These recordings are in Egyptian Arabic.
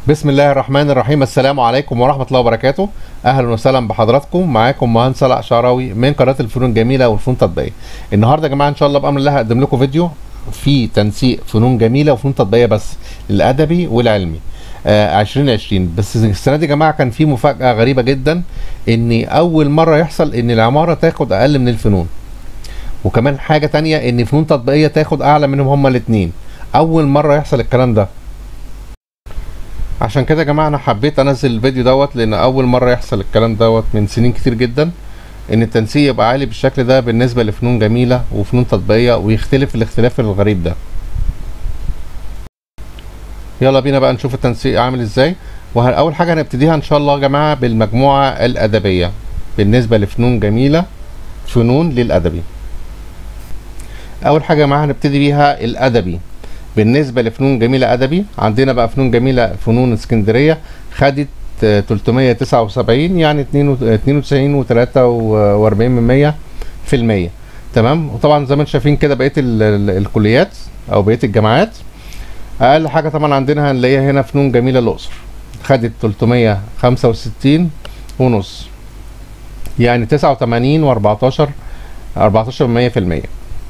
بسم الله الرحمن الرحيم السلام عليكم ورحمة الله وبركاته أهلا وسهلا بحضراتكم معاكم مهندس صلاح شعراوي من قناة الفنون الجميلة والفنون التطبيقية النهاردة يا جماعة إن شاء الله بأمر الله هقدم لكم فيديو في تنسيق فنون جميلة وفنون تطبيقية بس الأدبي والعلمي آه 2020 بس السنة دي يا جماعة كان في مفاجأة غريبة جدا إن أول مرة يحصل إن العمارة تاخد أقل من الفنون وكمان حاجة تانية إن فنون تطبيقية تاخد أعلى منهم هما الاتنين أول مرة يحصل الكلام ده عشان كده يا جماعه انا حبيت انزل الفيديو دوت لان اول مره يحصل الكلام دوت من سنين كتير جدا ان التنسيق يبقى عالي بالشكل ده بالنسبه لفنون جميله وفنون تطبيقيه ويختلف الاختلاف الغريب ده يلا بينا بقى نشوف التنسيق عامل ازاي واول حاجه هنبتديها ان شاء الله يا جماعه بالمجموعه الادبيه بالنسبه لفنون جميله فنون للادبي اول حاجه يا جماعه هنبتدي بيها الادبي بالنسبه لفنون جميله ادبي عندنا بقى فنون جميله فنون اسكندريه خدت 379 يعني 92 و43 من 100 في المية تمام وطبعا زي ما انتم شايفين كده بقيه الكليات او بقيه الجامعات اقل حاجه طبعا عندنا هنلاقيها هنا فنون جميله الاقصر خدت 365 ونص يعني 89 و14 14 من 100 في المية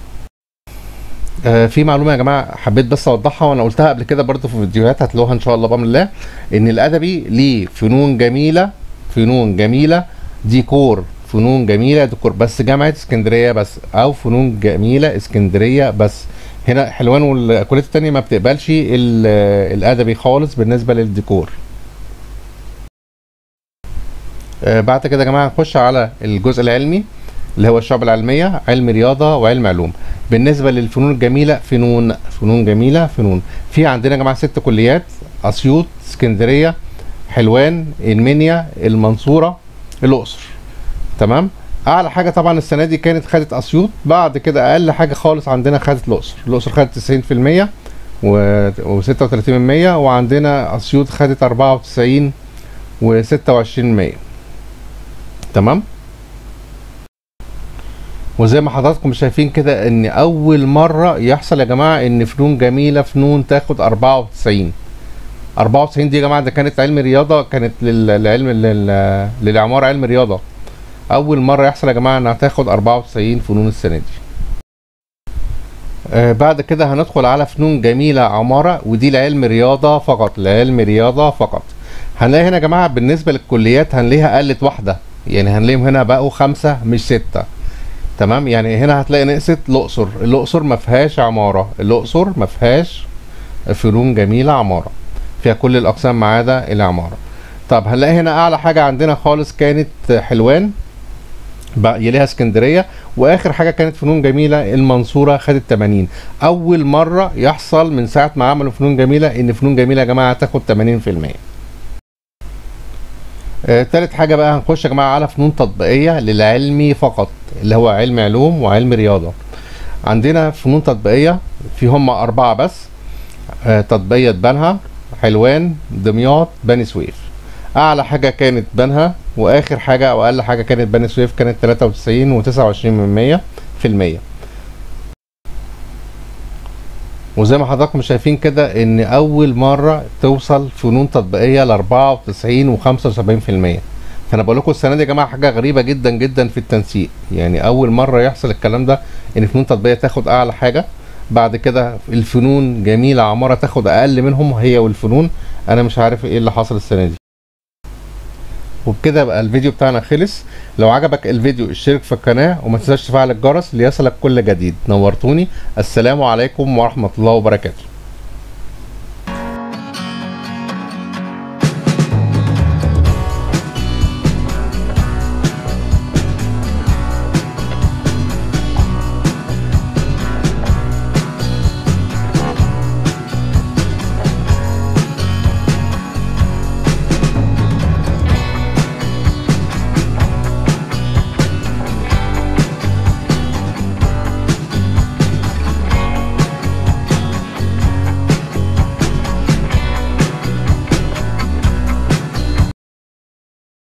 آه في معلومه يا جماعه حبيت بس اوضحها وانا قلتها قبل كده برضه في فيديوهات هتلاقوها ان شاء الله بامر الله ان الادبي ليه فنون جميله فنون جميله ديكور فنون جميله ديكور بس جامعه اسكندريه بس او فنون جميله اسكندريه بس هنا حلوان والكليات التانية ما بتقبلش الادبي خالص بالنسبه للديكور آه بعد كده يا جماعه نخش على الجزء العلمي اللي هو الشعب العلميه علم رياضه وعلم علوم بالنسبه للفنون الجميله فنون فنون جميله فنون في عندنا يا جماعه ست كليات اسيوط اسكندريه حلوان المنيا المنصوره الاقصر تمام اعلى حاجه طبعا السنه دي كانت خدت اسيوط بعد كده اقل حاجه خالص عندنا خدت الاقصر الاقصر خدت 90% و 36% وعندنا اسيوط خدت 94 و 26% تمام وزي ما حضراتكم شايفين كده ان اول مره يحصل يا جماعه ان فنون جميله فنون تاخد 94 94 دي يا جماعه ده كانت علم رياضه كانت للعلم للعماره علم رياضه اول مره يحصل يا جماعه انها تاخد 94 فنون السنه دي آه بعد كده هندخل على فنون جميله عماره ودي لعلم رياضه فقط لعلم رياضه فقط هنلاقي هنا يا جماعه بالنسبه للكليات هنلاقيها قلت واحده يعني هنلاقيهم هنا بقوا خمسه مش سته تمام يعني هنا هتلاقي نقصت الاقصر الاقصر ما فيهاش عماره الاقصر ما فيهاش فنون جميله عماره فيها كل الاقسام ما عدا العماره طب هنلاقي هنا اعلى حاجه عندنا خالص كانت حلوان بقى يليها اسكندريه واخر حاجه كانت فنون جميله المنصوره خدت 80 اول مره يحصل من ساعه ما عملوا فنون جميله ان فنون جميله يا جماعه تاخد 80% آه تالت حاجة بقى هنخش يا جماعة على فنون تطبيقية للعلمي فقط اللي هو علم علوم وعلم رياضة عندنا فنون تطبيقية في هم أربعة بس آه تطبيقية بنها حلوان دمياط بني سويف أعلى حاجة كانت بنها وآخر حاجة أو أقل حاجة كانت بني سويف كانت تلاتة وتسعين وتسعة وعشرين من مية في المية وزي ما حضراتكم شايفين كده ان اول مره توصل فنون تطبيقيه ل 94 و75% فانا بقول لكم السنه دي يا جماعه حاجه غريبه جدا جدا في التنسيق يعني اول مره يحصل الكلام ده ان فنون تطبيقيه تاخد اعلى حاجه بعد كده الفنون جميله عماره تاخد اقل منهم هي والفنون انا مش عارف ايه اللي حصل السنه دي وبكده بقى الفيديو بتاعنا خلص لو عجبك الفيديو اشترك في القناة وما تنساش تفعل الجرس ليصلك كل جديد نورتوني السلام عليكم ورحمة الله وبركاته